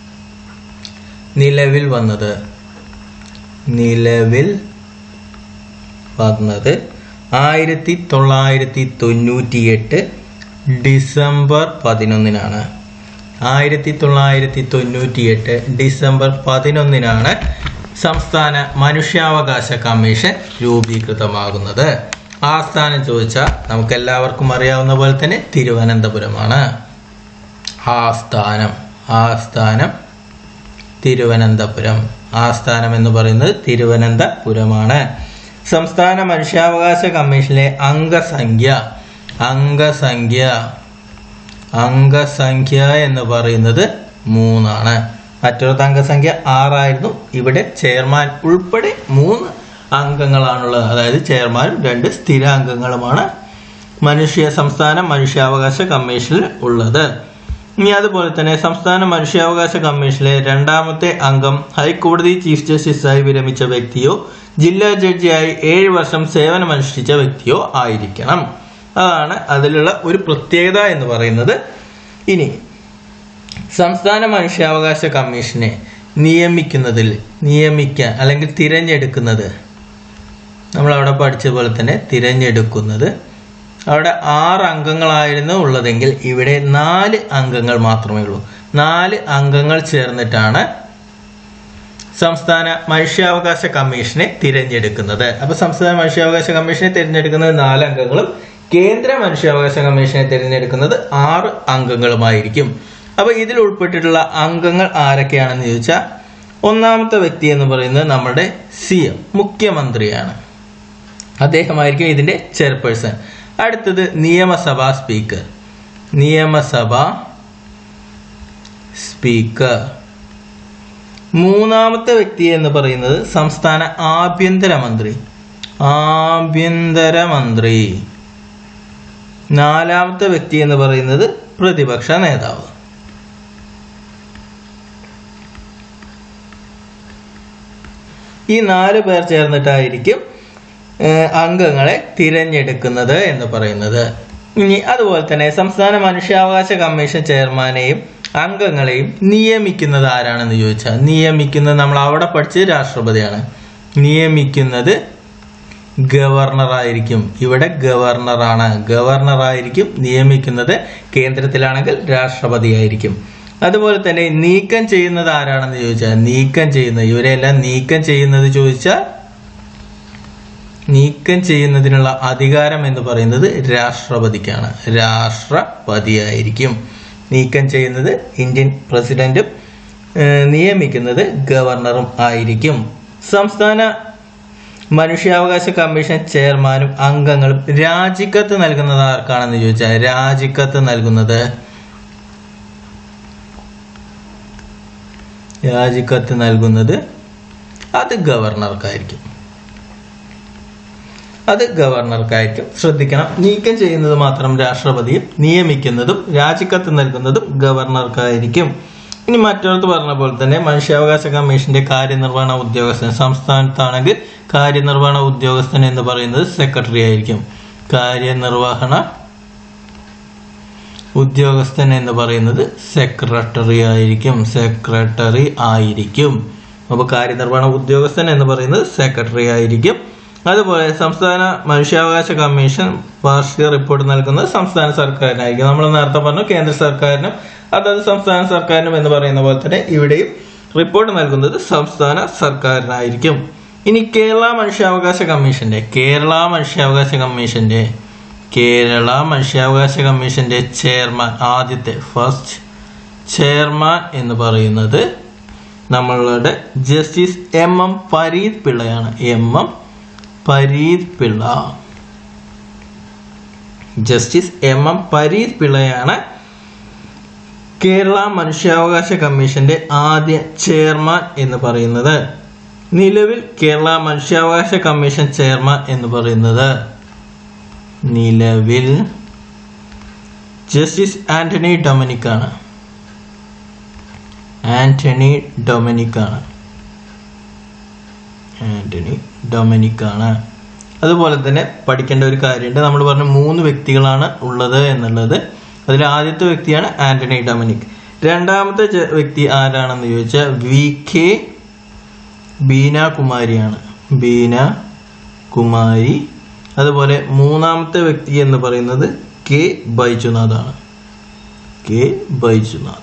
നിലവിൽ വന്നത് നിലവിൽ വന്നത് ആയിരത്തി തൊള്ളായിരത്തി തൊണ്ണൂറ്റിയെട്ട് ഡിസംബർ പതിനൊന്നിനാണ് ആയിരത്തി തൊള്ളായിരത്തി തൊണ്ണൂറ്റിയെട്ട് ഡിസംബർ പതിനൊന്നിനാണ് സംസ്ഥാന മനുഷ്യാവകാശ കമ്മീഷൻ രൂപീകൃതമാകുന്നത് ആസ്ഥാനം ചോദിച്ചാൽ നമുക്ക് എല്ലാവർക്കും അറിയാവുന്ന പോലെ തന്നെ തിരുവനന്തപുരമാണ് ആസ്ഥാനം ആസ്ഥാനം തിരുവനന്തപുരം ആസ്ഥാനം എന്ന് പറയുന്നത് തിരുവനന്തപുരമാണ് സംസ്ഥാന മനുഷ്യാവകാശ കമ്മീഷനിലെ അംഗസംഖ്യ അംഗസംഖ്യ അംഗസംഖ്യ എന്ന് പറയുന്നത് മൂന്നാണ് മറ്റൊരു അംഗസംഖ്യ ആറായിരുന്നു ഇവിടെ ചെയർമാൻ ഉൾപ്പെടെ മൂന്ന് അംഗങ്ങളാണുള്ളത് അതായത് ചെയർമാനും രണ്ട് സ്ഥിര അംഗങ്ങളുമാണ് മനുഷ്യ സംസ്ഥാന മനുഷ്യാവകാശ കമ്മീഷനിൽ ഉള്ളത് ഇനി അതുപോലെ തന്നെ സംസ്ഥാന മനുഷ്യാവകാശ കമ്മീഷനിലെ രണ്ടാമത്തെ അംഗം ഹൈക്കോടതി ചീഫ് ജസ്റ്റിസായി വിരമിച്ച വ്യക്തിയോ ജില്ലാ ജഡ്ജിയായി ഏഴ് വർഷം സേവനമനുഷ്ഠിച്ച വ്യക്തിയോ ആയിരിക്കണം അതാണ് അതിലുള്ള ഒരു പ്രത്യേകത എന്ന് പറയുന്നത് ഇനി സംസ്ഥാന മനുഷ്യാവകാശ കമ്മീഷനെ നിയമിക്കുന്നതിൽ നിയമിക്കാൻ അല്ലെങ്കിൽ തിരഞ്ഞെടുക്കുന്നത് നമ്മൾ അവിടെ പഠിച്ച പോലെ തന്നെ തിരഞ്ഞെടുക്കുന്നത് അവിടെ ആറ് അംഗങ്ങളായിരുന്നു ഉള്ളതെങ്കിൽ ഇവിടെ നാല് അംഗങ്ങൾ മാത്രമേ ഉള്ളൂ നാല് അംഗങ്ങൾ ചേർന്നിട്ടാണ് സംസ്ഥാന മനുഷ്യാവകാശ കമ്മീഷനെ തിരഞ്ഞെടുക്കുന്നത് അപ്പൊ സംസ്ഥാന മനുഷ്യാവകാശ കമ്മീഷനെ തിരഞ്ഞെടുക്കുന്നത് നാല് അംഗങ്ങളും കേന്ദ്ര മനുഷ്യാവകാശ കമ്മീഷനെ തിരഞ്ഞെടുക്കുന്നത് ആറ് അംഗങ്ങളുമായിരിക്കും അപ്പൊ ഇതിൽ ഉൾപ്പെട്ടിട്ടുള്ള അംഗങ്ങൾ ആരൊക്കെയാണെന്ന് ചോദിച്ചാൽ ഒന്നാമത്തെ വ്യക്തി എന്ന് പറയുന്നത് നമ്മുടെ സി എം മുഖ്യമന്ത്രിയാണ് അദ്ദേഹമായിരിക്കും ഇതിന്റെ ചെയർപേഴ്സൺ അടുത്തത് നിയമസഭാ സ്പീക്കർ നിയമസഭാ സ്പീക്കർ മൂന്നാമത്തെ വ്യക്തി എന്ന് പറയുന്നത് സംസ്ഥാന ആഭ്യന്തരമന്ത്രി ആഭ്യന്തരമന്ത്രി നാലാമത്തെ വ്യക്തി എന്ന് പറയുന്നത് പ്രതിപക്ഷ നേതാവ് ഈ നാല് പേർ ചേർന്നിട്ടായിരിക്കും ഏഹ്, അംഗങ്ങളെ തിരഞ്ഞെടുക്കുന്നത് എന്ന് പറയുന്നത് ഇനി അതുപോലെ തന്നെ സംസ്ഥാന മനുഷ്യാവകാശ കമ്മീഷൻ ചെയർമാനെയും അംഗങ്ങളെയും നിയമിക്കുന്നത് ആരാണെന്ന് ചോദിച്ചാൽ നിയമിക്കുന്നത് നമ്മൾ അവിടെ പഠിച്ചത് രാഷ്ട്രപതിയാണ് നിയമിക്കുന്നത് ഗവർണർ ആയിരിക്കും ഇവിടെ ഗവർണറാണ് ഗവർണർ ആയിരിക്കും നിയമിക്കുന്നത് കേന്ദ്രത്തിലാണെങ്കിൽ രാഷ്ട്രപതി ആയിരിക്കും അതുപോലെ തന്നെ നീക്കം ചെയ്യുന്നത് ആരാണെന്ന് ചോദിച്ചാൽ നീക്കം ചെയ്യുന്നത് ഇവരെല്ലാം നീക്കം ചെയ്യുന്നത് ചോദിച്ചാൽ നീക്കം ചെയ്യുന്നതിനുള്ള അധികാരം എന്ന് പറയുന്നത് രാഷ്ട്രപതിക്കാണ് രാഷ്ട്രപതിയായിരിക്കും നീക്കം ചെയ്യുന്നത് ഇന്ത്യൻ പ്രസിഡന്റും ഏഹ്, നിയമിക്കുന്നത് ഗവർണറും ആയിരിക്കും സംസ്ഥാന മനുഷ്യാവകാശ കമ്മീഷൻ ചെയർമാനും അംഗങ്ങളും രാജിക്കത്ത് നൽകുന്നത് ആർക്കാണെന്ന് ചോദിച്ചാൽ രാജിക്കത്ത് നൽകുന്നത് രാജിക്കത്ത് നൽകുന്നത് അത് ഗവർണർക്കായിരിക്കും അത് ഗവർണർക്കായിരിക്കും ശ്രദ്ധിക്കണം നീക്കം ചെയ്യുന്നത് മാത്രം രാഷ്ട്രപതിയും നിയമിക്കുന്നതും രാജിക്കത്ത് നൽകുന്നതും ഗവർണർക്കായിരിക്കും ഇനി മറ്റൊരുത്ത് പറഞ്ഞ പോലെ തന്നെ മനുഷ്യാവകാശ കമ്മീഷന്റെ കാര്യനിർവഹണ ഉദ്യോഗസ്ഥൻ സംസ്ഥാനത്താണെങ്കിൽ കാര്യനിർവഹണ ഉദ്യോഗസ്ഥൻ എന്ന് പറയുന്നത് സെക്രട്ടറി ആയിരിക്കും കാര്യനിർവഹണ ഉദ്യോഗസ്ഥൻ എന്ന് പറയുന്നത് സെക്രട്ടറി ആയിരിക്കും സെക്രട്ടറി ആയിരിക്കും അപ്പോൾ കാര്യനിർവഹണ ഉദ്യോഗസ്ഥൻ എന്ന് പറയുന്നത് സെക്രട്ടറി ആയിരിക്കും അതുപോലെ സംസ്ഥാന മനുഷ്യാവകാശ കമ്മീഷൻ വാർഷിക റിപ്പോർട്ട് നൽകുന്നത് സംസ്ഥാന സർക്കാരിനായിരിക്കും നമ്മൾ നേരത്തെ പറഞ്ഞു കേന്ദ്ര സർക്കാരിനും അതത് സംസ്ഥാന സർക്കാരിനും എന്ന് പറയുന്ന പോലെ തന്നെ ഇവിടെയും റിപ്പോർട്ട് നൽകുന്നത് സംസ്ഥാന സർക്കാരിനായിരിക്കും ഇനി കേരള മനുഷ്യാവകാശ കമ്മീഷന്റെ കേരള മനുഷ്യാവകാശ കമ്മീഷന്റെ കേരള മനുഷ്യാവകാശ കമ്മീഷന്റെ ചെയർമാൻ ആദ്യത്തെ ഫസ്റ്റ് ചെയർമാൻ എന്ന് പറയുന്നത് നമ്മളുടെ ജസ്റ്റിസ് എം എം പരീത് പിള്ളയാണ് M M Pareeth Pillai justice M M Pareeth പിള്ളയാണ് കേരള മനുഷ്യാവകാശ കമ്മീഷന്റെ ആദ്യ ചെയർമാൻ എന്ന് പറയുന്നത് നിലവിൽ കേരള മനുഷ്യാവകാശ കമ്മീഷൻ ചെയർമാൻ എന്ന് പറയുന്നത് നിലവിൽ ജസ്റ്റിസ് ആന്റണി ഡൊമിനിക് ആണ് ആന്റണി ഡൊമിനിക് ആണ് ആന്റണി ഡൊമിനിക് ആണ് അതുപോലെ തന്നെ പഠിക്കേണ്ട ഒരു കാര്യമുണ്ട് നമ്മൾ പറഞ്ഞു മൂന്ന് വ്യക്തികളാണ് ഉള്ളത് എന്നുള്ളത് അതിൽ ആദ്യത്തെ വ്യക്തിയാണ് ആന്റണി ഡൊമിനിക് രണ്ടാമത്തെ ചെ- വ്യക്തി ആരാണെന്ന് ചോദിച്ചാൽ വി കെ ബീന കുമാരിയാണ് ബീന കുമാരി അതുപോലെ മൂന്നാമത്തെ വ്യക്തി എന്ന് പറയുന്നത് കെ ബൈജുനാഥ് ആണ് കെ ബൈജുനാഥ്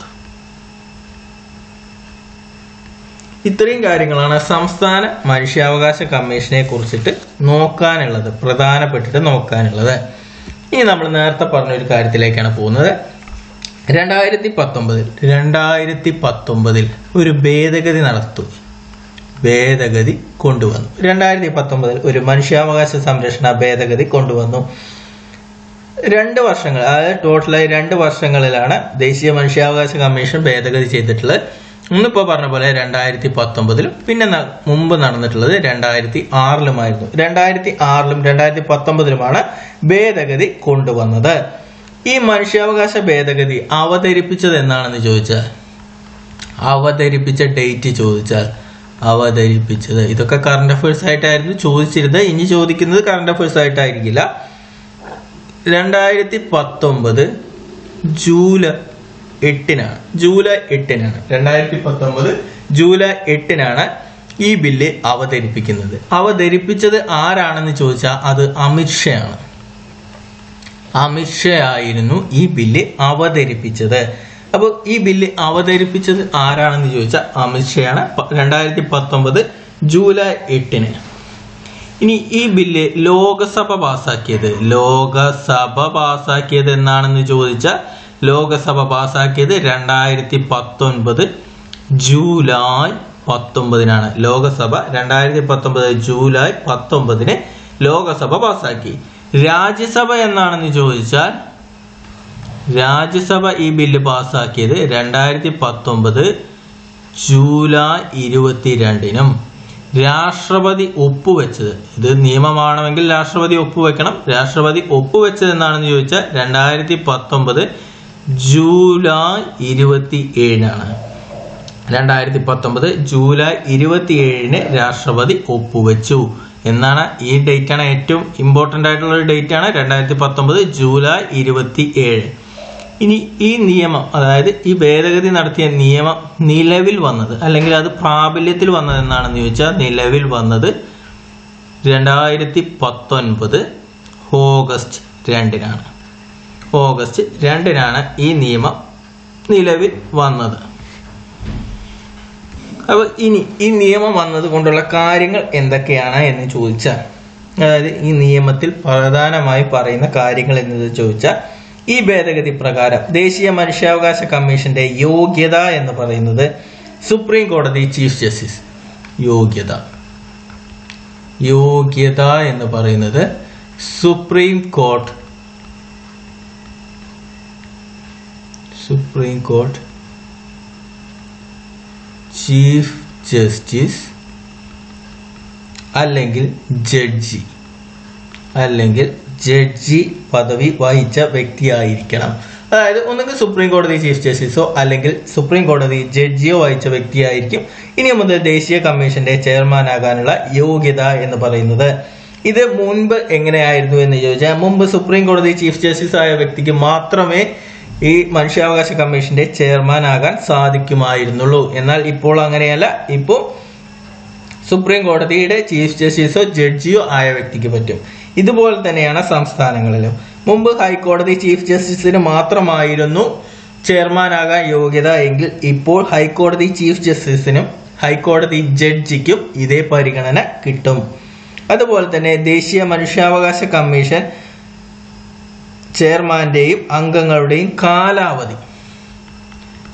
ഇത്രയും കാര്യങ്ങളാണ് സംസ്ഥാന മനുഷ്യാവകാശ കമ്മീഷനെ കുറിച്ചിട്ട് നോക്കാനുള്ളത് പ്രധാനപ്പെട്ടിട്ട് നോക്കാനുള്ളത് ഇനി നമ്മൾ നേരത്തെ പറഞ്ഞ ഒരു കാര്യത്തിലേക്കാണ് പോകുന്നത് രണ്ടായിരത്തി പത്തൊമ്പതിൽ രണ്ടായിരത്തി പത്തൊമ്പതിൽ ഒരു ഭേദഗതി നടത്തു ഭേദഗതി കൊണ്ടുവന്നു രണ്ടായിരത്തി പത്തൊമ്പതിൽ ഒരു മനുഷ്യാവകാശ സംരക്ഷണ ഭേദഗതി കൊണ്ടുവന്നു രണ്ട് വർഷങ്ങൾ അതായത് ടോട്ടലായി രണ്ട് വർഷങ്ങളിലാണ് ദേശീയ മനുഷ്യാവകാശ കമ്മീഷൻ ഭേദഗതി ചെയ്തിട്ടുള്ളത് ഇന്നിപ്പോൾ പറഞ്ഞ പോലെ രണ്ടായിരത്തി പത്തൊമ്പതിലും പിന്നെ ന- മുമ്പ് നടന്നിട്ടുള്ളത് രണ്ടായിരത്തി ആറിലുമായിരുന്നു രണ്ടായിരത്തി ആറിലും രണ്ടായിരത്തി പത്തൊമ്പതിലുമാണ് ഭേദഗതി കൊണ്ടുവന്നത് ഈ മനുഷ്യാവകാശ ഭേദഗതി അവതരിപ്പിച്ചത് എന്നാണെന്ന് ചോദിച്ചാൽ അവതരിപ്പിച്ച ഡേറ്റ് ചോദിച്ചാൽ അവതരിപ്പിച്ചത് ഇതൊക്കെ കറണ്ട് അഫയേഴ്സ് ആയിട്ടായിരുന്നു ചോദിച്ചിരുന്നത് ഇനി ചോദിക്കുന്നത് കറണ്ട് അഫയേഴ്സ് ആയിട്ടായിരിക്കില്ല രണ്ടായിരത്തി പത്തൊമ്പത് ജൂലൈ എട്ടിനാണ് ജൂലൈ എട്ടിനാണ് രണ്ടായിരത്തി പത്തൊമ്പത് ജൂലൈ എട്ടിനാണ് ഈ ബില്ല് അവതരിപ്പിക്കുന്നത് അവതരിപ്പിച്ചത് ആരാണെന്ന് ചോദിച്ചാൽ അത് അമിത്ഷയാണ് അമിത്ഷാ ആയിരുന്നു ഈ ബില്ല് അവതരിപ്പിച്ചത് അപ്പോൾ ഈ ബില്ല് അവതരിപ്പിച്ചത് ആരാണെന്ന് ചോദിച്ചാൽ അമിത്ഷയാണ് രണ്ടായിരത്തി പത്തൊമ്പത് ജൂലൈ എട്ടിന് ഇനി ഈ ബില്ല് ലോകസഭ പാസാക്കിയത് ലോകസഭ പാസാക്കിയത് എന്നാണെന്ന് ചോദിച്ചാൽ ലോകസഭ പാസാക്കിയത് രണ്ടായിരത്തി പത്തൊൻപത് ജൂലൈ പത്തൊമ്പതിനാണ് ലോകസഭ രണ്ടായിരത്തി പത്തൊമ്പത് ജൂലൈ പത്തൊമ്പതിന് ലോകസഭ പാസാക്കി രാജ്യസഭ എന്നാണെന്ന് ചോദിച്ചാൽ രാജ്യസഭ ഈ ബില്ല് പാസാക്കിയത് രണ്ടായിരത്തി പത്തൊമ്പത് ജൂലൈ ഇരുപത്തിരണ്ടിനും രാഷ്ട്രപതി ഒപ്പുവെച്ചത് ഇത് നിയമമാണെങ്കിൽ രാഷ്ട്രപതി ഒപ്പുവെക്കണം രാഷ്ട്രപതി ഒപ്പുവെച്ചത് എന്നാണെന്ന് ചോദിച്ചാൽ രണ്ടായിരത്തി പത്തൊമ്പത് ജൂലൈ ഇരുപത്തി ഏഴിനാണ് രണ്ടായിരത്തി പത്തൊമ്പത് ജൂലൈ ഇരുപത്തി ഏഴിന് രാഷ്ട്രപതി ഒപ്പുവെച്ചു എന്നാണ് ഈ ഡേറ്റ് ആണ് ഏറ്റവും ഇമ്പോർട്ടൻ്റ് ആയിട്ടുള്ള ഒരു ഡേറ്റ് ആണ് രണ്ടായിരത്തി പത്തൊമ്പത് ജൂലൈ ഇരുപത്തി ഏഴ് ഇനി ഈ നിയമം അതായത് ഈ ഭേദഗതി നടത്തിയ നിയമം നിലവിൽ വന്നത് അല്ലെങ്കിൽ അത് പ്രാബല്യത്തിൽ വന്നത് എന്നാണെന്ന് ചോദിച്ചാൽ നിലവിൽ വന്നത് രണ്ടായിരത്തി പത്തൊൻപത് ഓഗസ്റ്റ് രണ്ടിനാണ് ഓഗസ്റ്റ് രണ്ടിനാണ് ഈ നിയമം നിലവിൽ വന്നത് അപ്പോൾ ഇനി ഈ നിയമം വന്നത് കൊണ്ടുള്ള കാര്യങ്ങൾ എന്തൊക്കെയാണ് എന്ന് ചോദിച്ചാൽ അതായത് ഈ നിയമത്തിൽ പ്രധാനമായി പറയുന്ന കാര്യങ്ങൾ എന്നത് ചോദിച്ചാൽ ഈ ഭേദഗതി പ്രകാരം ദേശീയ മനുഷ്യാവകാശ കമ്മീഷന്റെ യോഗ്യത എന്ന് പറയുന്നത് സുപ്രീം കോടതി ചീഫ് ജസ്റ്റിസ് യോഗ്യത യോഗ്യത എന്ന് പറയുന്നത് supreme court supreme court chief justice അല്ലെങ്കിൽ ജഡ്ജി അല്ലെങ്കിൽ ജഡ്ജി പദവി വഹിച്ച വ്യക്തിയായിരിക്കണം അതായത് ഒന്നുകിൽ സുപ്രീം കോടതി ചീഫ് ജസ്റ്റിസോ അല്ലെങ്കിൽ സുപ്രീം കോടതി ജഡ്ജിയോ വഹിച്ച വ്യക്തിയായിരിക്കും ഇനി മുതൽ ദേശീയ കമ്മീഷന്റെ ചെയർമാനാകാനുള്ള യോഗ്യത എന്ന് പറയുന്നത് ഇത് മുൻപ് എങ്ങനെയായിരുന്നു എന്ന് ചോദിച്ചാൽ മുമ്പ് സുപ്രീം കോടതി ചീഫ് ജസ്റ്റിസ് ആയ വ്യക്തിക്ക് മാത്രമേ ഈ മനുഷ്യാവകാശ കമ്മീഷന്റെ ചെയർമാൻ ആകാൻ സാധിക്കുമായിരുന്നുള്ളൂ എന്നാൽ ഇപ്പോൾ അങ്ങനെയല്ല ഇപ്പോൾ സുപ്രീം കോടതിയുടെ ചീഫ് ജസ്റ്റിസോ ജഡ്ജിയോ ആയ വ്യക്തിക്ക് പറ്റും ഇതുപോലെ തന്നെയാണ് സംസ്ഥാനങ്ങളിലും മുമ്പ് ഹൈക്കോടതി ചീഫ് ജസ്റ്റിസിന് മാത്രമായിരുന്നു ചെയർമാനാകാൻ യോഗ്യത എങ്കിൽ ഇപ്പോൾ ഹൈക്കോടതി ചീഫ് ജസ്റ്റിസിനും ഹൈക്കോടതി ജഡ്ജിക്കും ഇതേ പരിഗണന കിട്ടും അതുപോലെ തന്നെ ദേശീയ മനുഷ്യാവകാശ കമ്മീഷൻ ചെയർമാന്റെയും അംഗങ്ങളുടെയും കാലാവധി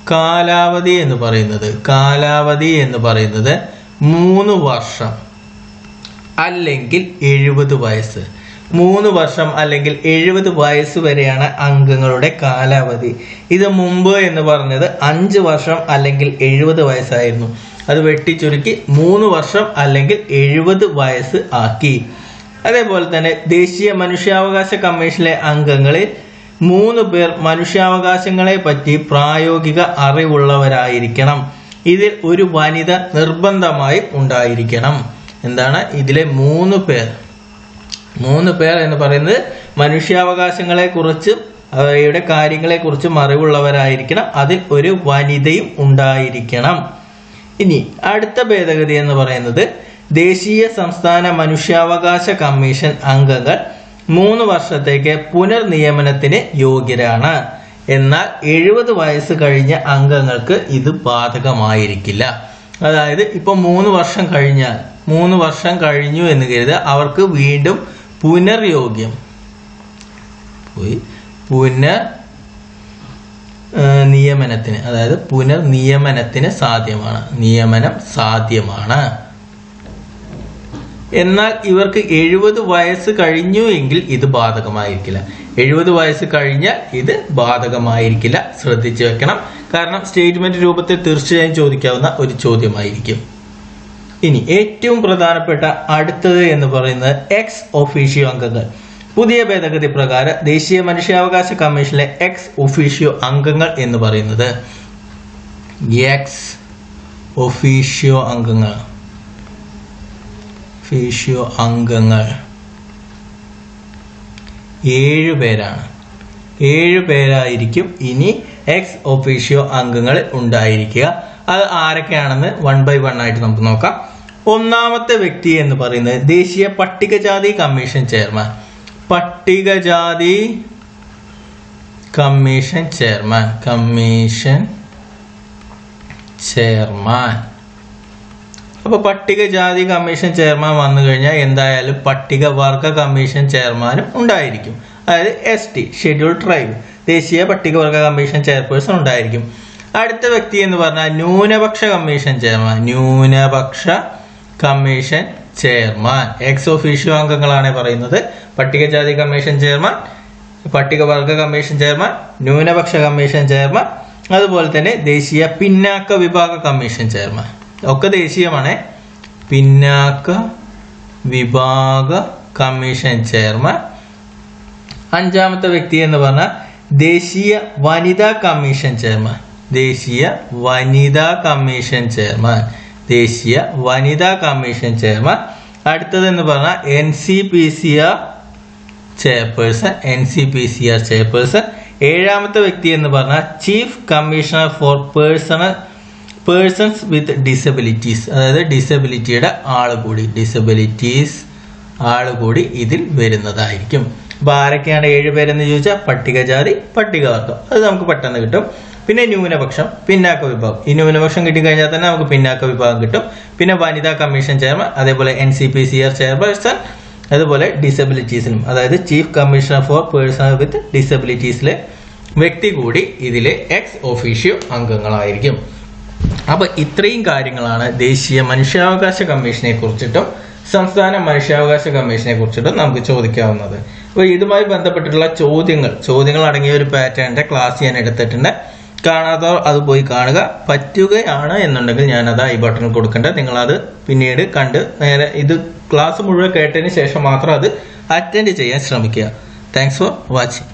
കാലാവധി എന്ന് പറയുന്നത് കാലാവധി എന്ന് പറയുന്നത് മൂന്ന് വർഷം അല്ലെങ്കിൽ എഴുപത് വയസ്സ് മൂന്ന് വർഷം അല്ലെങ്കിൽ എഴുപത് വയസ്സ് വരെയാണ് അംഗങ്ങളുടെ കാലാവധി ഇത് മുമ്പ് എന്ന് പറഞ്ഞത് അഞ്ച് വർഷം അല്ലെങ്കിൽ എഴുപത് വയസ്സായിരുന്നു അത് വെട്ടിച്ചുരുക്കി മൂന്ന് വർഷം അല്ലെങ്കിൽ എഴുപത് വയസ്സ് ആക്കി അതേപോലെ തന്നെ ദേശീയ മനുഷ്യാവകാശ കമ്മീഷനിലെ അംഗങ്ങളിൽ മൂന്ന് പേർ മനുഷ്യാവകാശങ്ങളെ പറ്റി പ്രായോഗിക അറിവുള്ളവരായിരിക്കണം ഇതിൽ ഒരു വനിത നിർബന്ധമായി ഉണ്ടായിരിക്കണം എന്താണ് ഇതിലെ മൂന്ന് പേർ മൂന്ന് പേർ എന്ന് പറയുന്നത് മനുഷ്യാവകാശങ്ങളെ കുറിച്ചും അവയുടെ കാര്യങ്ങളെ കുറിച്ചും അറിവുള്ളവരായിരിക്കണം അതിൽ ഒരു വനിതയും ഉണ്ടായിരിക്കണം ഇനി അടുത്ത ഭേദഗതി എന്ന് പറയുന്നത് ദേശീയ സംസ്ഥാന മനുഷ്യാവകാശ കമ്മീഷൻ അംഗങ്ങൾ മൂന്ന് വർഷത്തേക്ക് പുനർനിയമനത്തിന് യോഗ്യരാണ് എന്നാൽ എഴുപത് വയസ്സ് കഴിഞ്ഞ അംഗങ്ങൾക്ക് ഇത് ബാധകമായിരിക്കില്ല അതായത് ഇപ്പൊ മൂന്ന് വർഷം കഴിഞ്ഞാൽ മൂന്ന് വർഷം കഴിഞ്ഞു എന്ന് കരുതുക അവർക്ക് വീണ്ടും പുനർയോഗ്യം പോയി പുനർ ഏഹ് നിയമനത്തിന് അതായത് പുനർനിയമനത്തിന് സാധ്യമാണ് നിയമനം സാധ്യമാണ് എന്നാൽ ഇവർക്ക് എഴുപത് വയസ്സ് കഴിഞ്ഞു എങ്കിൽ ഇത് ബാധകമായിരിക്കില്ല എഴുപത് വയസ്സ് കഴിഞ്ഞാൽ ഇത് ബാധകമായിരിക്കില്ല ശ്രദ്ധിച്ചു വെക്കണം കാരണം സ്റ്റേറ്റ്മെന്റ് രൂപത്തിൽ തീർച്ചയായും ചോദിക്കാവുന്ന ഒരു ചോദ്യമായിരിക്കും ഇനി ഏറ്റവും പ്രധാനപ്പെട്ട അടുത്തത് എന്ന് പറയുന്നത് എക്സ് ഒഫീഷ്യോ അംഗങ്ങൾ പുതിയ ഭേദഗതി പ്രകാരം ദേശീയ മനുഷ്യാവകാശ കമ്മീഷനിലെ എക്സ് ഒഫീഷ്യോ അംഗങ്ങൾ എന്ന് പറയുന്നത് എക്സ് ഒഫീഷ്യോ അംഗങ്ങൾ ഒഫീഷ്യോ അംഗങ്ങൾ ഏഴ് പേരാണ് ഏഴ് പേരായിരിക്കും ഇനി എക്സ് ഒഫീഷ്യോ അംഗങ്ങൾ ഉണ്ടായിരിക്കുക അത് ആരൊക്കെയാണെന്ന് വൺ ബൈ വൺ ആയിട്ട് നമുക്ക് നോക്കാം ഒന്നാമത്തെ വ്യക്തി എന്ന് പറയുന്നത് ദേശീയ പട്ടികജാതി കമ്മീഷൻ ചെയർമാൻ പട്ടികജാതി കമ്മീഷൻ ചെയർമാൻ കമ്മീഷൻ ചെയർമാൻ അപ്പൊ പട്ടികജാതി കമ്മീഷൻ ചെയർമാൻ വന്നു കഴിഞ്ഞാൽ എന്തായാലും പട്ടികവർഗ കമ്മീഷൻ ചെയർമാനും ഉണ്ടായിരിക്കും അതായത് എസ് ടി ഷെഡ്യൂൾ ട്രൈബ് ദേശീയ പട്ടികവർഗ കമ്മീഷൻ ചെയർപേഴ്സൺ ഉണ്ടായിരിക്കും അടുത്ത വ്യക്തി എന്ന് പറഞ്ഞാൽ ന്യൂനപക്ഷ കമ്മീഷൻ ചെയർമാൻ ന്യൂനപക്ഷ കമ്മീഷൻ ചെയർമാൻ എക്സ് ഒഫീഷ്യോ അംഗങ്ങളാണ് പറയുന്നത് പട്ടികജാതി കമ്മീഷൻ ചെയർമാൻ പട്ടികവർഗ കമ്മീഷൻ ചെയർമാൻ ന്യൂനപക്ഷ കമ്മീഷൻ ചെയർമാൻ അതുപോലെ തന്നെ ദേശീയ പിന്നാക്ക വിഭാഗ കമ്മീഷൻ ചെയർമാൻ ഒക്കെ ദേശീയമാണ് പിന്നാക്ക വിഭാഗ കമ്മീഷൻ ചെയർമാൻ അഞ്ചാമത്തെ വ്യക്തി എന്ന് പറഞ്ഞാൽ ദേശീയ വനിതാ കമ്മീഷൻ ചെയർമാൻ ദേശീയ വനിതാ കമ്മീഷൻ ചെയർമാൻ ദേശീയ വനിതാ കമ്മീഷൻ ചെയർമാൻ അടുത്തത് എന്ന് പറഞ്ഞാൽ N C P C R chairperson N C P C R chairperson ഏഴാമത്തെ വ്യക്തി എന്ന് പറഞ്ഞാൽ chief commissioner for personal persons with disabilities അതായത് ഡിസബിലിറ്റിയുടെ ആള് കൂടി ഡിസബിലിറ്റീസ് ആള് കൂടി ഇതിൽ വരുന്നതായിരിക്കും അപ്പൊ ആരൊക്കെയാണ് ഏഴ് പേരെന്ന് ചോദിച്ചാൽ പട്ടികജാതി പട്ടികവർഗം അത് നമുക്ക് പെട്ടെന്ന് കിട്ടും പിന്നെ ന്യൂനപക്ഷം പിന്നാക്ക വിഭാഗം ഈ ന്യൂനപക്ഷം കിട്ടിക്കഴിഞ്ഞാൽ തന്നെ നമുക്ക് പിന്നാക്ക വിഭാഗം കിട്ടും പിന്നെ വനിതാ കമ്മീഷൻ ചെയർമാൻ അതേപോലെ N C P C R chairperson അതുപോലെ ഡിസബിലിറ്റീസിനും അതായത് chief commissioner for person with ഡിസബിലിറ്റീസിലെ വ്യക്തി കൂടി ഇതിലെ എക്സ് ഒഫീഷ്യോ അംഗങ്ങളായിരിക്കും അപ്പൊ ഇത്രയും കാര്യങ്ങളാണ് ദേശീയ മനുഷ്യാവകാശ കമ്മീഷനെ കുറിച്ചിട്ടും സംസ്ഥാന മനുഷ്യാവകാശ കമ്മീഷനെ കുറിച്ചിട്ടും നമുക്ക് ചോദിക്കാവുന്നത് അപ്പോൾ ഇതുമായി ബന്ധപ്പെട്ടിട്ടുള്ള ചോദ്യങ്ങൾ ചോദ്യങ്ങൾ അടങ്ങിയ ഒരു പാറ്റേണിന്റെ ക്ലാസ് ഞാൻ എടുത്തിട്ടുണ്ട് കാണാത്തവർ അത് പോയി കാണുക പറ്റുകയാണ് എന്നുണ്ടെങ്കിൽ ഞാനത് ഐ ബട്ടൺ കൊടുക്കേണ്ടത് നിങ്ങളത് പിന്നീട് കണ്ട് നേരെ ഇത് ക്ലാസ് മുഴുവൻ കേട്ടതിന് ശേഷം മാത്രം അത് അറ്റൻഡ് ചെയ്യാൻ ശ്രമിക്കുക താങ്ക്സ് ഫോർ വാച്ചിങ്